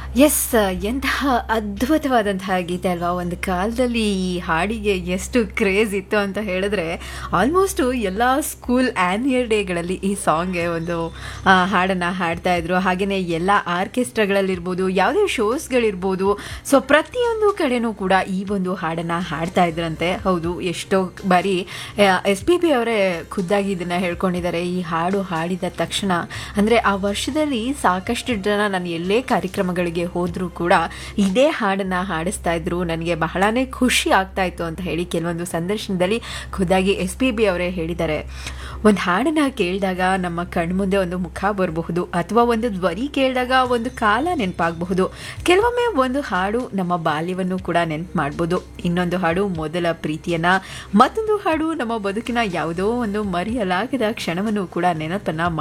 S ಎಂತಹ ಅದ್ಭುತವಾದಂತಹ ಗೀತೆ ಅಲ್ವಾ ಒಂದು ಕಾಲದಲ್ಲಿ ಈ ಹಾಡಿಗೆ ಎಷ್ಟು ಕ್ರೇಜ್ ಇತ್ತು ಅಂತ ಹೇಳಿದ್ರೆ ಆಲ್ಮೋಸ್ಟು ಎಲ್ಲ ಸ್ಕೂಲ್ ಆ್ಯನ್ಯಲ್ ಡೇಗಳಲ್ಲಿ ಈ ಸಾಂಗ್ಗೆ ಒಂದು ಆ, ಹಾಡನ್ನ ಹಾಡ್ತಾ ಇದ್ರು ಹಾಗೆಯೇ ಎಲ್ಲ ಆರ್ಕೆಸ್ಟ್ರಾಗಳಲ್ಲಿರ್ಬೋದು ಯಾವುದೇ ಶೋಸ್ಗಳಿರ್ಬೋದು ಸೊ ಪ್ರತಿಯೊಂದು ಕಡೆನೂ ಕೂಡ ಈ ಒಂದು ಹಾಡನ್ನ ಹಾಡ್ತಾ ಇದ್ರಂತೆ ಹೌದು ಎಷ್ಟೋ ಬಾರಿ ಎಸ್ ಪಿ ಬಿ ಅವರೇ ಖುದ್ದಾಗಿ ಇದನ್ನ ಹೇಳ್ಕೊಂಡಿದ್ದಾರೆ ಈ ಹಾಡು ಹಾಡಿದ ತಕ್ಷಣ ಅಂದರೆ ಆ ವರ್ಷದಲ್ಲಿ ಸಾಕಷ್ಟು ಜನ ನಾನು ಎಲ್ಲೇ ಕಾರ್ಯಕ್ರಮಗಳಿಗೆ ಹೋದರೂ ಕೂಡ ಇದೇ ಹಾಡನ್ನ ಹಾಡಿಸ್ತಾ ಇದ್ರು ನನಗೆ ಬಹಳನೇ ಖುಷಿ ಆಗ್ತಾ ಇತ್ತು ಅಂತ ಹೇಳಿ ಕೆಲವೊಂದು ಸಂದರ್ಶನದಲ್ಲಿ ಖುದ್ದಾಗಿ ಎಸ್ ಪಿ ಬಿ ಅವರೇ ಹೇಳಿದ್ದಾರೆ ಒಂದು ಹಾಡನ್ನ ಕೇಳಿದಾಗ ನಮ್ಮ ಕಣ್ಮುಂದೆ ಒಂದು ಮುಖ ಬರಬಹುದು ಅಥವಾ ಒಂದು ಧ್ವನಿ ಕೇಳಿದಾಗ ಒಂದು ಕಾಲ ನೆನಪಾಗಬಹುದು ಕೆಲವೊಮ್ಮೆ ಒಂದು ಹಾಡು ನಮ್ಮ ಬಾಲ್ಯವನ್ನು ಕೂಡ ನೆನಪು ಮಾಡ್ಬೋದು ಇನ್ನೊಂದು ಹಾಡು ಮೊದಲ ಪ್ರೀತಿಯನ್ನ ಮತ್ತೊಂದು ಹಾಡು ನಮ್ಮ ಬದುಕಿನ ಯಾವುದೋ ಒಂದು ಮರೆಯಲಾಗದ ಕ್ಷಣವನ್ನು ಕೂಡ ನೆನಪನ್ನ